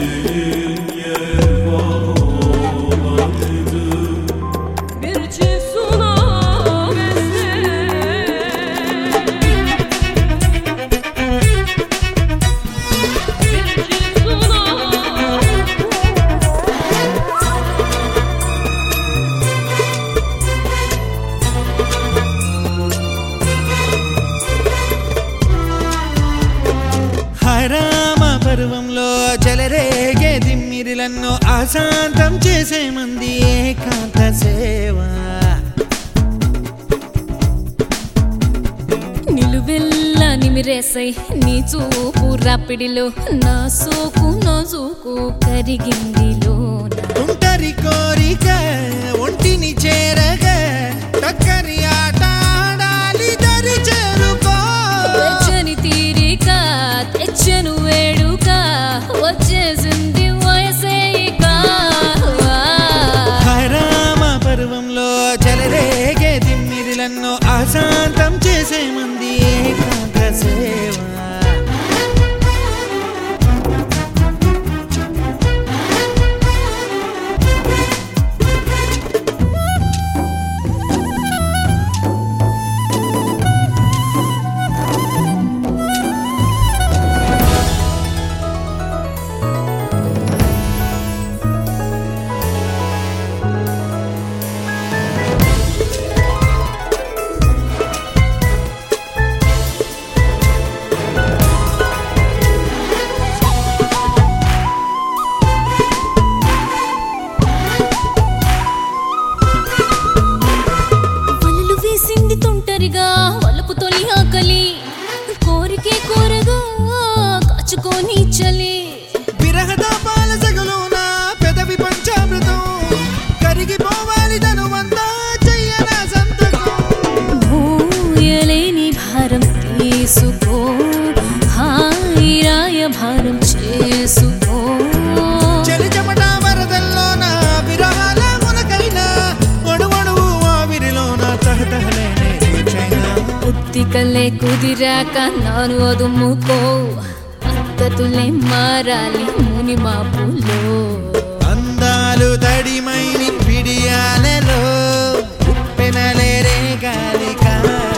yer var olaydı Bir çift suna besle Bir çift suna హరామ పర్వంలో చెలరేగే దిమ్మిరిలన్నో అశాంతం చేసే మంది ఏకాంత సేవ నిలువెల్ల నిమిరేసై నీ చూపు రాపిడిలో నా సోకు నా సోకు కరిగింది లోన తుంటరి కోరిక ఒంటిని చేరగా టక్కరి ఆట ఆడాలి దరి చేరుకో వెచ్చని తీరిక తెచ్చను వేడుక వచ్చేసింది వయసే ఇక హరామ పర్వంలో చెలరేగే దిమ్మిరిలన్నో అశాంతం చేసే మంది ఏకాంత సేవ వలలు వేసింది తుంటరిగా వలపు తొలి ఆకలి కోరికే కోరగా కాచుకొని చలి విరహదాపాల సగలోన పెదవి పంచామృతం కరిగిపోవాలి ధనువంతా చెయ్యన సంతకం మోయలేని భారం తీసుకో హాయి రాయ భారం చేసుకో చలి చెమట వరదల్లోన విరహాల మునకైన ఒడువడువు ఆవిరిలోన తహతహలేనే చైనా ఉత్తికలే కుదిరాక నాను అదుముకో పద్ధతులే మారాలి ముని మాపులో అందాలు తడిమైని పిడియాలలో ఉప్పెనలేరే గాలిక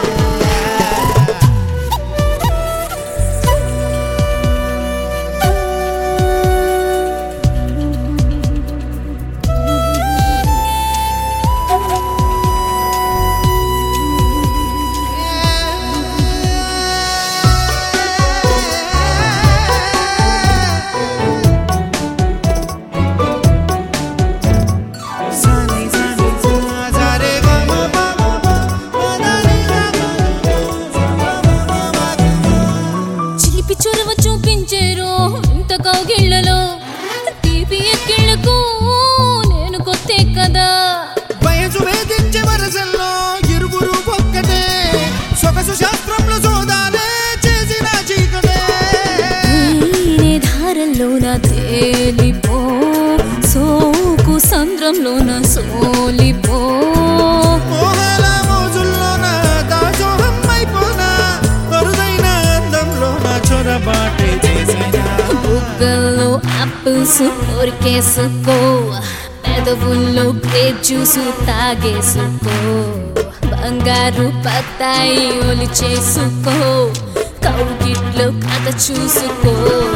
సాని సాని సా సారే గా మా మా మా మా మా దాని గా మా మా మా మా చిలిపి చొరవ చూపించేరో ఇంత కౌగిళ్లలో తీపి ఎక్కిళ్లకు నేను కొత్తే కదా వయసు వేధించే వరసల్లో ఇరువురు ఒక్కటే సొగసు శాస్త్రంలో సోదాలే చేసిన చీకటే నేనే ధారల్లోన తేలిపో సోకు సంద్రంలోన సోలిపో మోహాల మోజుల్లోన దాసోహం అయిపోనా అరుదైన అందంలోన చొరబాటే చేసినా బుగ్గల్లో ఆపిల్స్ కొరికేసుకో పెదవుల్లో గ్రేప్ జ్యూస్ తాగేసుకో బంగారు బత్తాయి ఒలి చేసుకో కౌగిట్లో కథ చూసుకో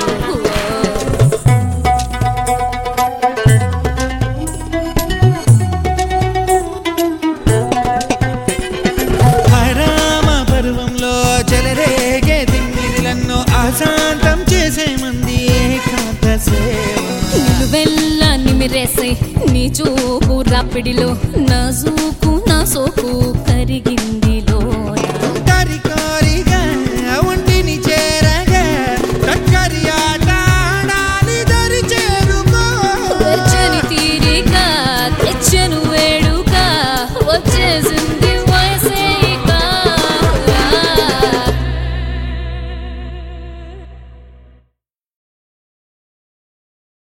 హరామ పర్వంలో చెలరేగే దిమ్మిరిలన్నో అశాంతం చేసే మంది ఏకాంత సేవ నిలువెల్ల నిమిరేసై నీ చూపు రాపిడిలో నా సూకు నా సోకు